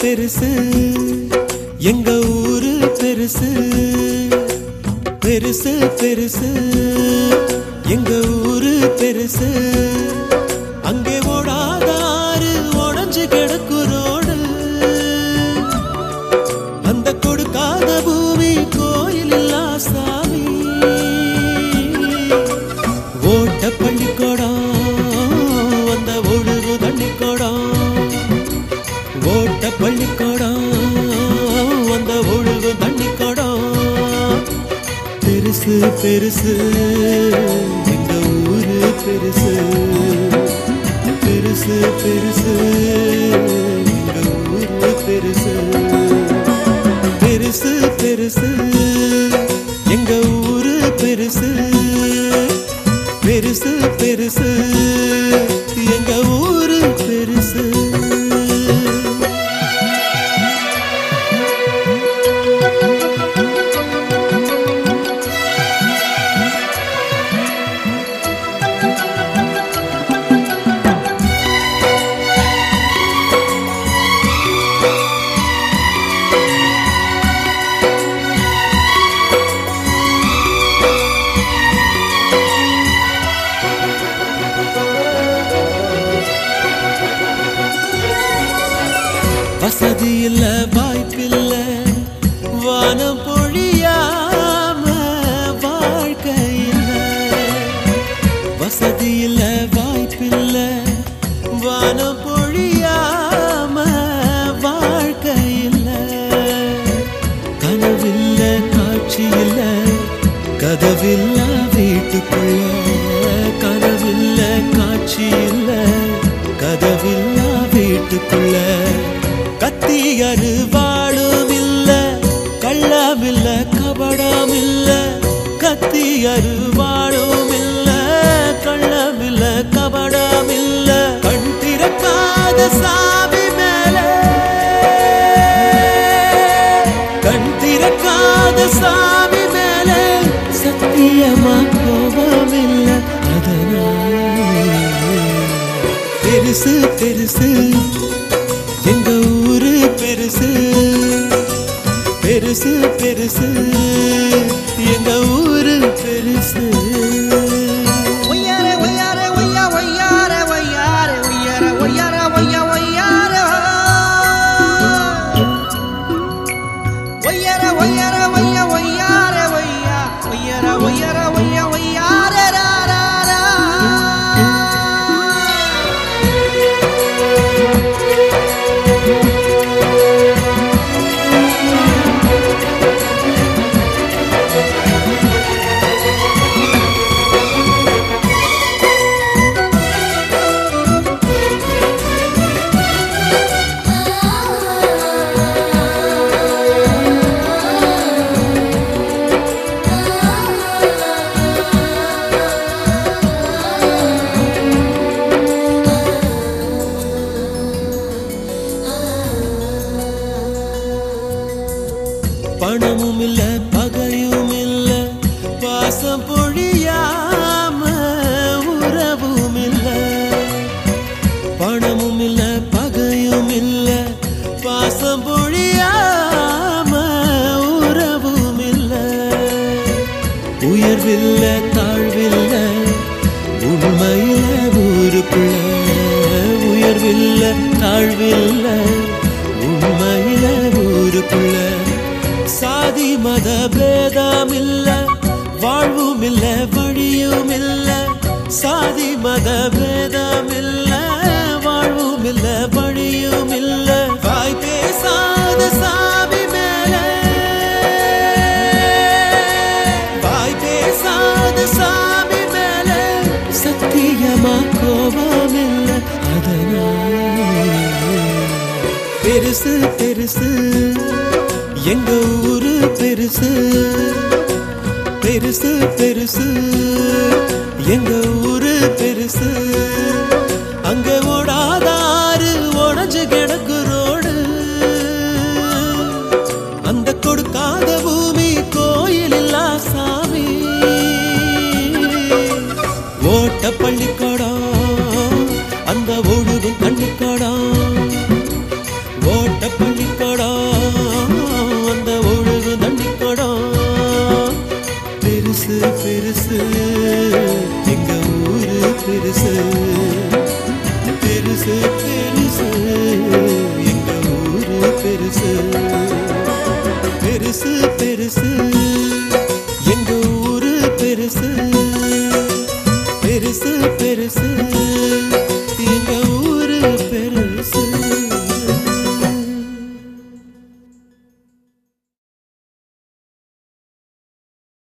பெருசு எங்க ஊரு பெருசு பெருசு பெருசு எங்க ஊரு பெருசு அங்கே ஓடாதாரு உடஞ்சு கிடக்கு ரோடு அந்த கொடுக்காத பூமி கோயில் இல்லா சாமி ஓட்ட பள்ளிக்கூடம் அந்த ஒழுகு தண்ணிக்கூடம் ஓட்ட பள்ளிக்கூடம் அந்த ஒழுகு தண்ணிக்கூடம் பெருசு பெருசு எங்க ஊரு பெருசு பெருசு பெருசு எங்க ஊரு பெருசு பெருசு பெருசு எங்க ஊரு பெருசு பெருசு பெருசு எங்க ஊரு பெருசு வசதி இல்ல வாய்ப்பில்ல வானம் பொழியாம வாழ்க்கை இல்ல வசதி இல்ல வாய்ப்பில்ல வானம் பொழியாம வாழ்க்கை இல்ல கனவில்ல காட்சி இல்ல கதவில்ல வீட்டுக்குள்ள கனவில்ல காட்சி இல்ல கதவில்ல வீட்டுக்குள்ள கத்தி அருவாளும் இல்ல கள்ளம் இல்ல கபடம் இல்ல கத்தி அருவாளும் இல்ல கள்ளம் இல்ல கபடம் இல்ல கண் திறக்காத சாமி மேல கண் திறக்காத சாமி மேல சத்தியமா கோபம் இல்ல அதனால பெருசு பெருசு எங்க ஊரு பெருசு பெருசு பெருசு எங்க ஊரு பெருசு ஒய்யாரே ஒய்யாரே ஒய்யா ஒய்யாரே ஒய்யாரே ஒய்யாரே ஒய்யாரே ஒய்யா ஒய்யாரே ஒய்யாரே ஒய்யாரே ஒய்யா ஒய்யாரே ஒய்யா ஒய்யாரே ஒய்யாரே ஒய்யா ஒய்யாரே ரா ரா ரா பணமும் இல்ல பகையும் இல்ல பாசம் பொழியாம உறவும் இல்ல பணமும் இல்ல பகையும் இல்ல பாசம் பொழியாம உறவும் இல்ல உயர்வில்ல தாழ்வில்ல உண்மையில ஊருக்குள்ள உயர்வில்ல தாழ்வில்ல உண்மையில ஊருக்குள்ள சாதி மத பேதம் இல்ல வாழ்வும் இல்ல வழியும் இல்ல சாதி மத பேதம் இல்ல வாழ்வும் இல்ல வழியும் இல்ல வாய் பேசாத சாமி மேல வாய் பேசாத சாமி மேல சத்தியமா கோபம் இல்ல அதனால பெருசு பெருசு எங்க ஊரு பெருசு பெருசு பெருசு எங்க ஊரு பெருசு அங்க ஓடாதாரு உடஞ்சு கிடக்கு ரோடு அந்த கொடுக்காத பூமி கோயில் இல்லா சாமி ஓட்ட பள்ளிக்கூடம் அந்த ஒழுகும் தண்ணிக்கூடம் ஓட்ட பள்ளி பெருசு பெருசு எங்க ஊரு பெருசு பெருசு பெருசு